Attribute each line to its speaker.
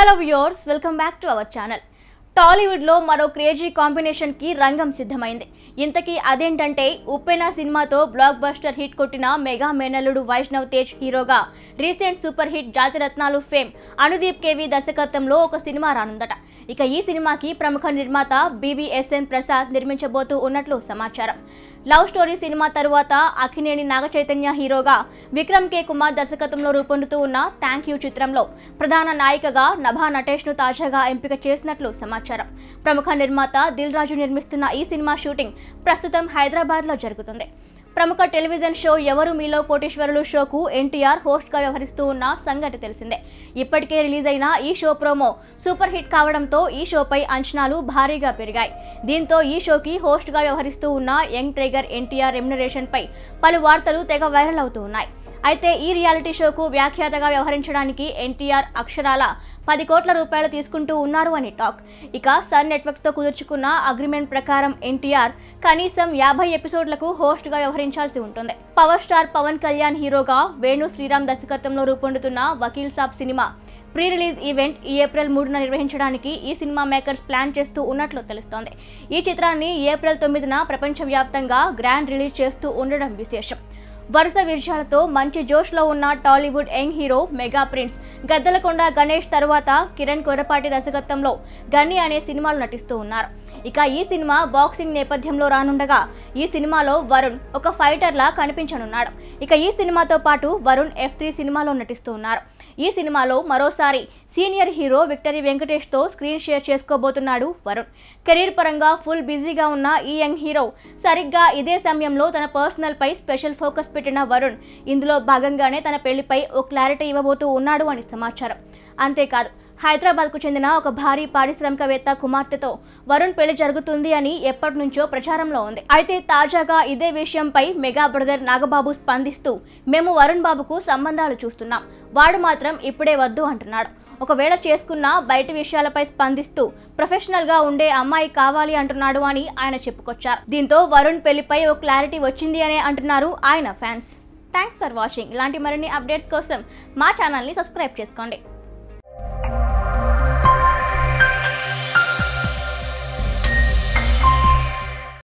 Speaker 1: hello viewers welcome back to our channel టాలీవుడ్లో మరో crazy కాంబినేషన్కి రంగం సిద్ధమైంది ఇంతకీ అదేంటంటే ఉప్పెన సినిమాతో బ్లాక్ బస్టర్ హిట్ కొట్టిన మెగా మేనల్లుడు వైష్ణవ్ తేజ్ హీరోగా recent super hit Jathi Ratnalu fame Anudeep K V దర్శకత్వంలో ఒక సినిమా రానుందట ఇక ఈ సినిమాకి ప్రముఖ నిర్మాత బీవీఎస్ఎన్ ప్రసాద్ నిర్మించబోతూ ఉన్నట్లు సమాచారం లవ్ స్టోరీ సినిమా తరువాత అఖినేని నాగ చైతన్య హీరోగా విక్రమ్ కే కుమార్ దర్శకత్వంలో రూపొందుతూ ఉన్న థ్యాంక్ యూ చిత్రంలో ప్రధాన నాయికగా నభా నటేష్ను తాజాగా ఎంపిక చేసినట్లు సమాచారం ప్రముఖ నిర్మాత దిల్ రాజు నిర్మిస్తున్న ఈ సినిమా షూటింగ్ ప్రస్తుతం హైదరాబాద్లో జరుగుతుంది ప్రముఖ టెలివిజన్ షో ఎవరు మీలో కోటేశ్వరులు షోకు ఎన్టీఆర్ హోస్ట్గా వ్యవహరిస్తూ ఉన్న సంగతి తెలిసిందే ఇప్పటికే రిలీజ్ అయిన ఈ షో ప్రోమో సూపర్ హిట్ కావడంతో ఈ షోపై అంచనాలు భారీగా పెరిగాయి దీంతో ఈ షోకి హోస్ట్గా వ్యవహరిస్తూ ఉన్న యంగ్ ట్రైగర్ ఎన్టీఆర్ రెమ్యునరేషన్పై పలు వార్తలు తెగ వైరల్ అవుతూ ఉన్నాయి అయితే ఈ రియాలిటీ షోకు వ్యాఖ్యాతగా వ్యవహరించడానికి ఎన్టీఆర్ అక్షరాల పది కోట్ల రూపాయలు తీసుకుంటూ ఉన్నారు అని టాక్ ఇక సన్ నెట్వర్క్తో కుదుర్చుకున్న అగ్రిమెంట్ ప్రకారం ఎన్టీఆర్ కనీసం యాభై ఎపిసోడ్లకు హోస్ట్గా వ్యవహరించాల్సి ఉంటుంది పవర్ స్టార్ పవన్ కళ్యాణ్ హీరోగా వేణు శ్రీరామ్ దర్శకత్వంలో రూపొందుతున్న వకీల్ సాబ్ సినిమా ప్రీ రిలీజ్ ఈవెంట్ ఈ ఏప్రిల్ మూడున నిర్వహించడానికి ఈ సినిమా మేకర్స్ ప్లాన్ చేస్తూ ఉన్నట్లు తెలుస్తోంది ఈ చిత్రాన్ని ఏప్రిల్ తొమ్మిదిన ప్రపంచవ్యాప్తంగా గ్రాండ్ రిలీజ్ చేస్తూ ఉండడం విశేషం వరుస విజయాలతో మంచి జోష్లో ఉన్న Tollywood young hero mega prince Gaddalakonda Ganesh తరువాత కిరణ్ కొరపాటి దర్శకత్వంలో గన్ని అనే సినిమాలు నటిస్తూ ఉన్నారు ఇక ఈ సినిమా బాక్సింగ్ నేపథ్యంలో రానుండగా ఈ సినిమాలో వరుణ్ ఒక ఫైటర్లా కనిపించనున్నాడు ఇక ఈ సినిమాతో పాటు వరుణ్ ఎఫ్ త్రీ సినిమాలో నటిస్తూ ఉన్నారు ఈ సినిమాలో మరోసారి సీనియర్ హీరో విక్టరీ వెంకటేష్తో స్క్రీన్ షేర్ చేసుకోబోతున్నాడు వరుణ్ కెరీర్ పరంగా ఫుల్ బిజీగా ఉన్న ఈ యంగ్ హీరో సరిగ్గా ఇదే సమయంలో తన పర్సనల్ పై స్పెషల్ ఫోకస్ పెట్టిన వరుణ్ ఇందులో భాగంగానే తన పెళ్లిపై ఓ క్లారిటీ ఇవ్వబోతూ ఉన్నాడు అని సమాచారం అంతేకాదు హైదరాబాద్కు చెందిన ఒక భారీ పారిశ్రామికవేత్త కుమార్తెతో వరుణ్ పెళ్లి జరుగుతుంది అని ఎప్పటి నుంచో ప్రచారంలో ఉంది అయితే తాజాగా ఇదే విషయంపై మెగా బ్రదర్ నాగబాబు స్పందిస్తూ మేము వరుణ్ బాబుకు సంబంధాలు చూస్తున్నాం వాడు మాత్రం ఇప్పుడే వద్దు అంటున్నాడు ఒకవేళ చేసుకున్న బయట విషయాలపై స్పందిస్తూ ప్రొఫెషనల్ గా ఉండే అమ్మాయి కావాలి అంటున్నాడు అని ఆయన చెప్పుకొచ్చారు దీంతో వరుణ్ పెళ్లిపై ఓ క్లారిటీ వచ్చింది అనే అంటున్నారు ఆయన ఫ్యాన్స్ థ్యాంక్స్ ఫర్ వాచింగ్ ఇలాంటి మరిన్ని అప్డేట్స్ కోసం మా ఛానల్ని సబ్స్క్రైబ్ చేసుకోండి